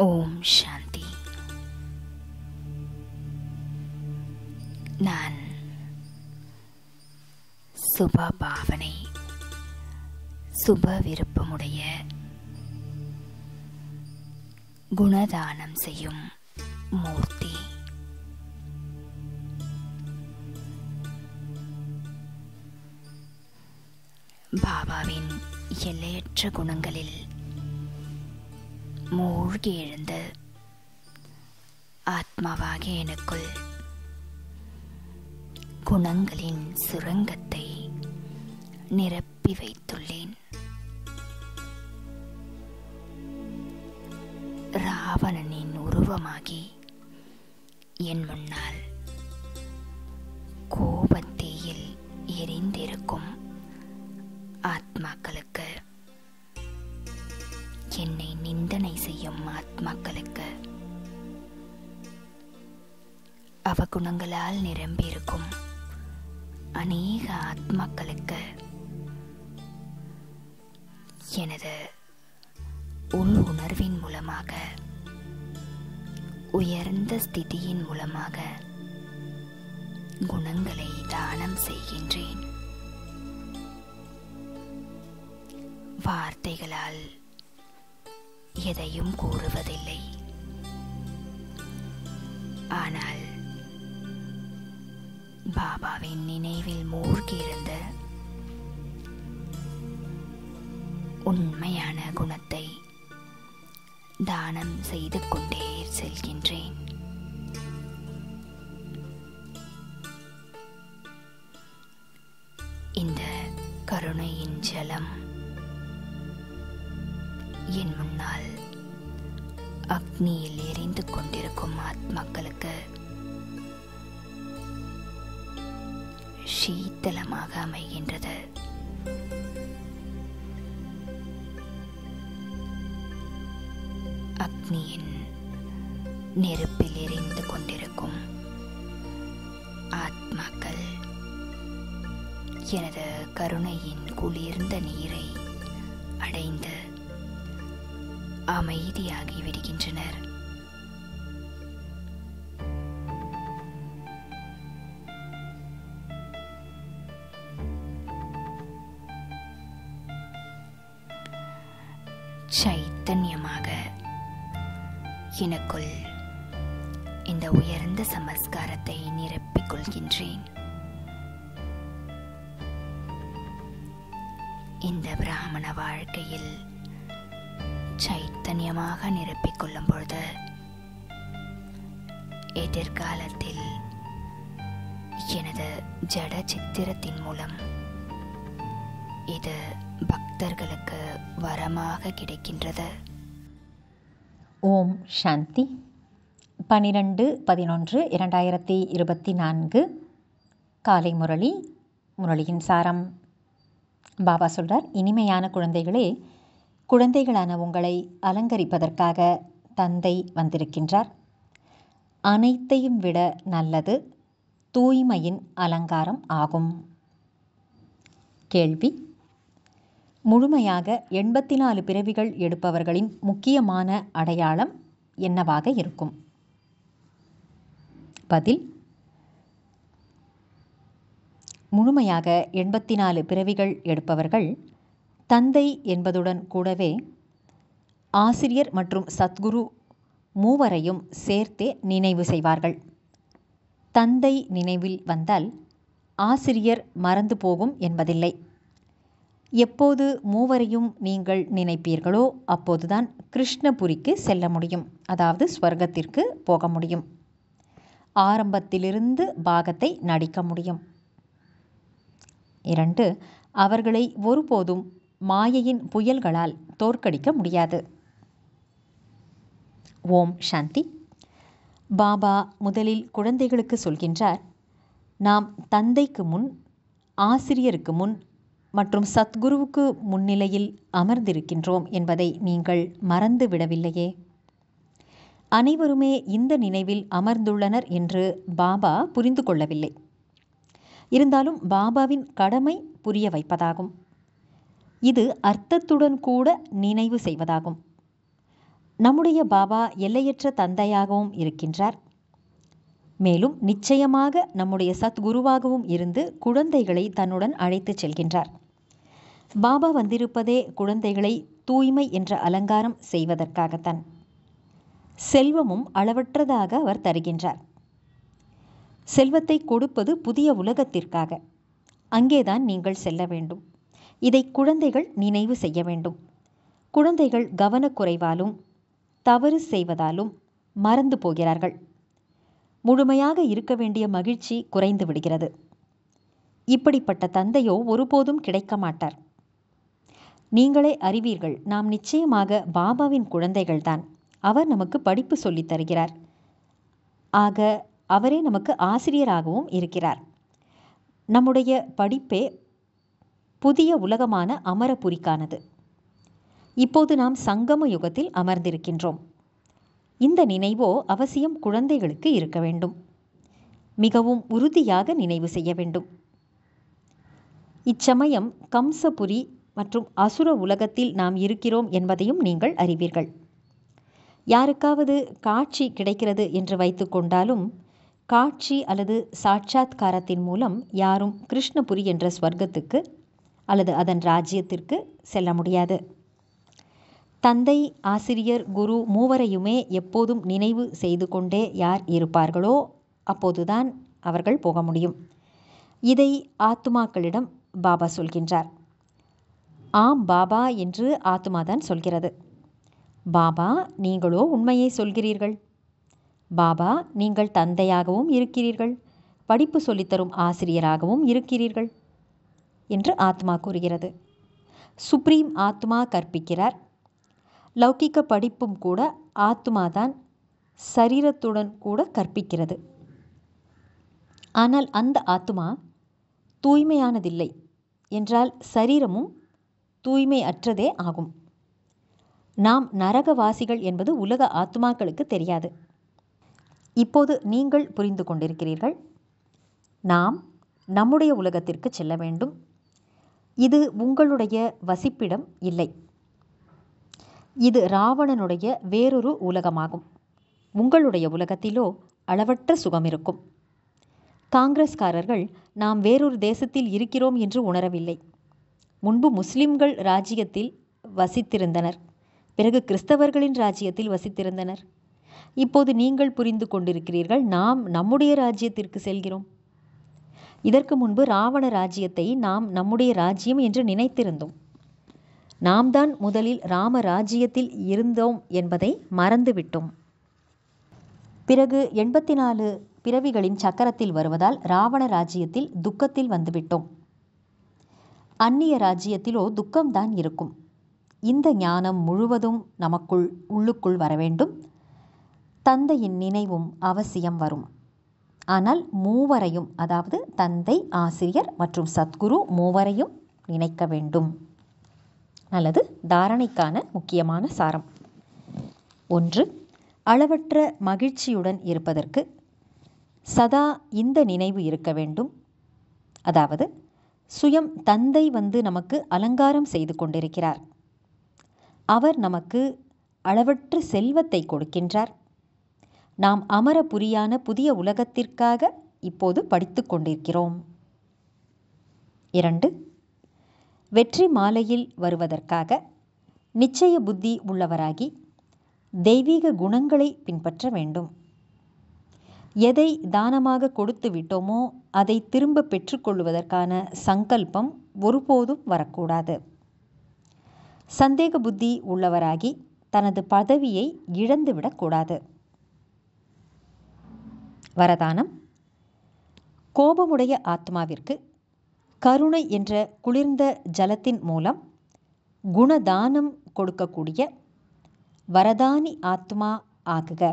ஓம் சாந்தி நான் சுப பாவனை சுப விருப்பமுடைய குணதானம் செய்யும் மூர்த்தி பாபாவின் எல்லையற்ற குணங்களில் மூழ்கி எழுந்த ஆத்மாவாகிய எனக்குள் குணங்களின் சுரங்கத்தை நிரப்பி வைத்துள்ளேன் ராவணனின் உருவமாகி என் முன்னால் கோபத்தீயில் எரிந்திருக்கும் ஆத்மாக்களுக்கு என்னை நிந்தனை செய்யும் ஆத்மாக்களுக்கு அவகுணங்களால் நிரம்பியிருக்கும் அநேக ஆத்மாக்களுக்கு எனது உள் உணர்வின் மூலமாக உயர்ந்த ஸ்திதியின் மூலமாக குணங்களை தானம் செய்கின்றேன் வார்த்தைகளால் எதையும் கூறுவதில்லை ஆனால் பாபாவின் நினைவில் மூழ்கியிருந்த உண்மையான குணத்தை தானம் செய்து கொண்டே செல்கின்றேன் இந்த கருணையின் ஜலம் என் முன்னால் அக்னியில் எரிந்து கொண்டிருக்கும் ஆத்மாக்களுக்கு சீத்தலமாக அமைகின்றது அக்னியின் நெருப்பில் எரிந்து கொண்டிருக்கும் ஆத்மாக்கள் எனது கருணையின் குளிர்ந்த நீரை அடைந்து அமைதியாகி விடுகின்றனர் சைத்தன்யமாக எனக்குள் இந்த உயர்ந்த சமஸ்காரத்தை நிரப்பிக் கொள்கின்றேன் இந்த பிராமண வாழ்க்கையில் சைத்தன்யமாக நிரப்பிக் கொள்ளும் பொழுது எதிர்காலத்தில் எனது ஜட சித்திரத்தின் மூலம் இது பக்தர்களுக்கு வரமாக கிடைக்கின்றது ஓம் சாந்தி பனிரெண்டு பதினொன்று இரண்டாயிரத்தி இருபத்தி நான்கு காலை முரளி முரளியின் சாரம் பாபா சொல்றார் இனிமையான குழந்தைகளே குழந்தைகளான உங்களை அலங்கரிப்பதற்காக தந்தை வந்திருக்கின்றார் அனைத்தையும் விட நல்லது தூய்மையின் அலங்காரம் ஆகும் கேள்வி முழுமையாக எண்பத்தி நாலு பிறவிகள் எடுப்பவர்களின் முக்கியமான அடையாளம் என்னவாக இருக்கும் பதில் முழுமையாக எண்பத்தி நாலு பிறவிகள் எடுப்பவர்கள் தந்தை என்பதுடன் கூடவே ஆசிரியர் மற்றும் சத்குரு மூவரையும் சேர்த்தே நினைவு செய்வார்கள் தந்தை நினைவில் வந்தால் ஆசிரியர் மறந்து போகும் என்பதில்லை எப்போது மூவரையும் நீங்கள் நினைப்பீர்களோ அப்போதுதான் கிருஷ்ணபுரிக்கு செல்ல முடியும் அதாவது ஸ்வர்க்கத்திற்கு போக முடியும் ஆரம்பத்திலிருந்து பாகத்தை நடிக்க முடியும் இரண்டு அவர்களை ஒருபோதும் மாயையின் புயல்களால் தோற்கடிக்க முடியாது ஓம் சாந்தி பாபா முதலில் குழந்தைகளுக்கு சொல்கின்றார் நாம் தந்தைக்கு முன் ஆசிரியருக்கு முன் மற்றும் சத்குருவுக்கு முன்னிலையில் அமர்ந்திருக்கின்றோம் என்பதை நீங்கள் மறந்து விடவில்லையே அனைவருமே இந்த நினைவில் அமர்ந்துள்ளனர் என்று பாபா புரிந்து கொள்ளவில்லை இருந்தாலும் பாபாவின் கடமை புரிய வைப்பதாகும் இது அர்த்தத்துடன் கூட நினைவு செய்வதாகும் நம்முடைய பாபா எல்லையற்ற தந்தையாகவும் இருக்கின்றார் மேலும் நிச்சயமாக நம்முடைய சத்குருவாகவும் இருந்து குழந்தைகளை தன்னுடன் அழைத்துச் செல்கின்றார் பாபா வந்திருப்பதே குழந்தைகளை தூய்மை என்ற அலங்காரம் செய்வதற்காகத்தான் செல்வமும் அளவற்றதாக அவர் தருகின்றார் செல்வத்தை கொடுப்பது புதிய உலகத்திற்காக அங்கேதான் நீங்கள் செல்ல வேண்டும் இதை குழந்தைகள் நினைவு செய்ய வேண்டும் குழந்தைகள் கவனக்குறைவாலும் தவறு செய்வதாலும் மறந்து போகிறார்கள் முழுமையாக இருக்க வேண்டிய மகிழ்ச்சி குறைந்து விடுகிறது இப்படிப்பட்ட தந்தையோ ஒருபோதும் கிடைக்க மாட்டார் நீங்களே அறிவீர்கள் நாம் நிச்சயமாக பாபாவின் குழந்தைகள்தான் அவர் நமக்கு படிப்பு சொல்லித் தருகிறார் ஆக அவரே நமக்கு ஆசிரியராகவும் இருக்கிறார் நம்முடைய படிப்பே புதிய உலகமான அமரபுரிக்கானது இப்போது நாம் சங்கம யுகத்தில் அமர்ந்திருக்கின்றோம் இந்த நினைவோ அவசியம் குழந்தைகளுக்கு இருக்க வேண்டும் மிகவும் உறுதியாக நினைவு செய்ய வேண்டும் இச்சமயம் கம்சபுரி மற்றும் அசுர உலகத்தில் நாம் இருக்கிறோம் என்பதையும் நீங்கள் அறிவீர்கள் யாருக்காவது காட்சி கிடைக்கிறது என்று வைத்துக்கொண்டாலும் காட்சி அல்லது சாட்சாத்காரத்தின் மூலம் யாரும் கிருஷ்ணபுரி என்ற ஸ்வர்க்கத்துக்கு அல்லது அதன் ராஜ்யத்திற்கு செல்ல முடியாது தந்தை ஆசிரியர் குரு மூவரையுமே எப்போதும் நினைவு செய்து கொண்டே யார் இருப்பார்களோ அப்போதுதான் அவர்கள் போக முடியும் இதை ஆத்துமாக்களிடம் பாபா சொல்கின்றார் ஆம் பாபா என்று ஆத்மாதான் சொல்கிறது பாபா நீங்களோ உண்மையை சொல்கிறீர்கள் பாபா நீங்கள் தந்தையாகவும் இருக்கிறீர்கள் படிப்பு சொல்லித்தரும் ஆசிரியராகவும் இருக்கிறீர்கள் என்று ஆத்மா கூறுகிறது சுப்ரீம் ஆத்மா கற்பிக்கிறார் லௌகிக்க படிப்பும் கூட ஆத்மாதான் சரீரத்துடன் கூட கற்பிக்கிறது ஆனால் அந்த ஆத்மா தூய்மையானதில்லை என்றால் சரீரமும் தூய்மை அற்றதே ஆகும் நாம் நரகவாசிகள் என்பது உலக ஆத்மாக்களுக்கு தெரியாது இப்போது நீங்கள் புரிந்து கொண்டிருக்கிறீர்கள் நாம் நம்முடைய உலகத்திற்கு செல்ல வேண்டும் இது உங்களுடைய வசிப்பிடம் இல்லை இது ராவணனுடைய வேறொரு உலகமாகும் உங்களுடைய உலகத்திலோ அளவற்ற சுகம் இருக்கும் காங்கிரஸ்காரர்கள் நாம் வேறொரு தேசத்தில் இருக்கிறோம் என்று உணரவில்லை முன்பு முஸ்லிம்கள் ராஜ்யத்தில் வசித்திருந்தனர் பிறகு கிறிஸ்தவர்களின் ராஜ்யத்தில் வசித்திருந்தனர் இப்போது நீங்கள் புரிந்து கொண்டிருக்கிறீர்கள் நாம் நம்முடைய ராஜ்யத்திற்கு செல்கிறோம் இதற்கு முன்பு ராவண ராஜ்யத்தை நாம் நம்முடைய ராஜ்யம் என்று நினைத்திருந்தோம் நாம் தான் முதலில் ராம ராஜ்யத்தில் இருந்தோம் என்பதை மறந்துவிட்டோம் பிறகு எண்பத்தி நாலு பிறவிகளின் சக்கரத்தில் வருவதால் ராவண ராஜ்யத்தில் துக்கத்தில் வந்துவிட்டோம் அந்நிய ராஜ்யத்திலோ துக்கம்தான் இருக்கும் இந்த ஞானம் முழுவதும் நமக்குள் உள்ளுக்குள் வர வேண்டும் தந்தையின் நினைவும் அவசியம் வரும் ஆனால் மூவரையும் அதாவது தந்தை ஆசிரியர் மற்றும் சத்குரு மூவரையும் நினைக்க வேண்டும் அல்லது தாரணைக்கான முக்கியமான சாரம் ஒன்று அளவற்ற மகிழ்ச்சியுடன் இருப்பதற்கு சதா இந்த நினைவு இருக்க வேண்டும் அதாவது சுயம் தந்தை வந்து நமக்கு அலங்காரம் செய்து கொண்டிருக்கிறார் அவர் நமக்கு அளவற்ற செல்வத்தை கொடுக்கின்றார் நாம் அமரபுரியான புதிய உலகத்திற்காக இப்போது படித்து கொண்டிருக்கிறோம் இரண்டு வெற்றி மாலையில் வருவதற்காக நிச்சய புத்தி உள்ளவராகி தெய்வீக குணங்களை பின்பற்ற வேண்டும் எதை தானமாக கொடுத்து விட்டோமோ அதை திரும்ப பெற்றுக்கொள்வதற்கான சங்கல்பம் ஒருபோதும் வரக்கூடாது சந்தேக புத்தி உள்ளவராகி தனது பதவியை இழந்துவிடக்கூடாது வரதானம் கோபமுடைய ஆத்மாவிற்கு கருணை என்ற குளிர்ந்த ஜலத்தின் மூலம் குணதானம் கொடுக்கக்கூடிய வரதானி ஆத்மா ஆகுக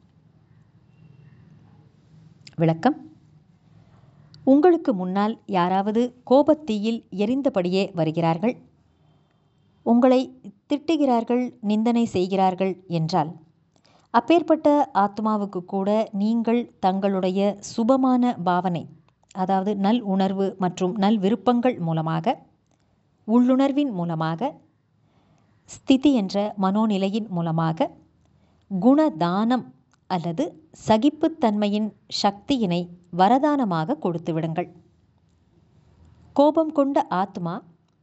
விளக்கம் உங்களுக்கு முன்னால் யாராவது கோபத்தீயில் எரிந்தபடியே வருகிறார்கள் உங்களை திட்டுகிறார்கள் நிந்தனை செய்கிறார்கள் என்றால் அப்பேற்பட்ட ஆத்மாவுக்கு கூட நீங்கள் தங்களுடைய சுபமான பாவனை அதாவது நல் உணர்வு மற்றும் நல் விருப்பங்கள் மூலமாக உள்ளுணர்வின் மூலமாக ஸ்திதி என்ற மனோநிலையின் மூலமாக குணதானம் அல்லது சகிப்புத்தன்மையின் சக்தியினை வரதானமாக கொடுத்து விடுங்கள் கோபம் கொண்ட ஆத்மா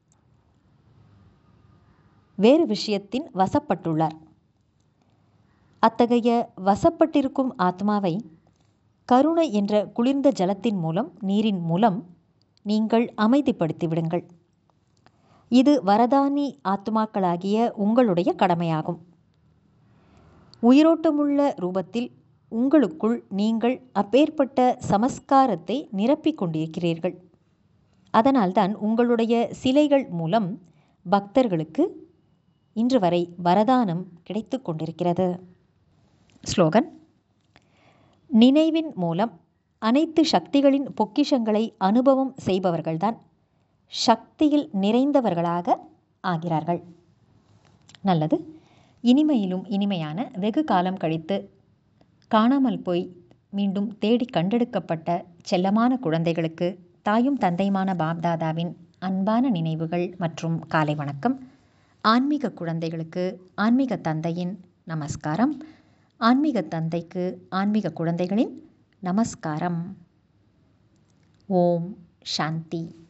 வேறு விஷயத்தின் வசப்பட்டுள்ளார் அத்தகைய வசப்பட்டிருக்கும் ஆத்மாவை கருணை என்ற குளிர்ந்த ஜலத்தின் மூலம் நீரின் மூலம் நீங்கள் அமைதிப்படுத்தி விடுங்கள் இது வரதானி ஆத்மாக்களாகிய உங்களுடைய கடமையாகும் உயிரோட்டமுள்ள ரூபத்தில் உங்களுக்குள் நீங்கள் அப்பேற்பட்ட சமஸ்காரத்தை நிரப்பிக் கொண்டிருக்கிறீர்கள் அதனால்தான் உங்களுடைய சிலைகள் மூலம் பக்தர்களுக்கு இன்று வரை வரதானம் கிடைத்து கொண்டிருக்கிறது ஸ்லோகன் நினைவின் மூலம் அனைத்து சக்திகளின் பொக்கிஷங்களை அனுபவம் செய்பவர்கள்தான் சக்தியில் நிறைந்தவர்களாக ஆகிறார்கள் நல்லது இனிமையிலும் இனிமையான வெகு காலம் கழித்து காணாமல் போய் மீண்டும் தேடி கண்டெடுக்கப்பட்ட செல்லமான குழந்தைகளுக்கு தாயும் தந்தையுமான பாப்தாதாவின் அன்பான நினைவுகள் மற்றும் காலை வணக்கம் ஆன்மீக குழந்தைகளுக்கு ஆன்மீக தந்தையின் நமஸ்காரம் ஆன்மீக தந்தைக்கு ஆன்மீக குழந்தைகளின் நமஸ்காரம் ஓம் சாந்தி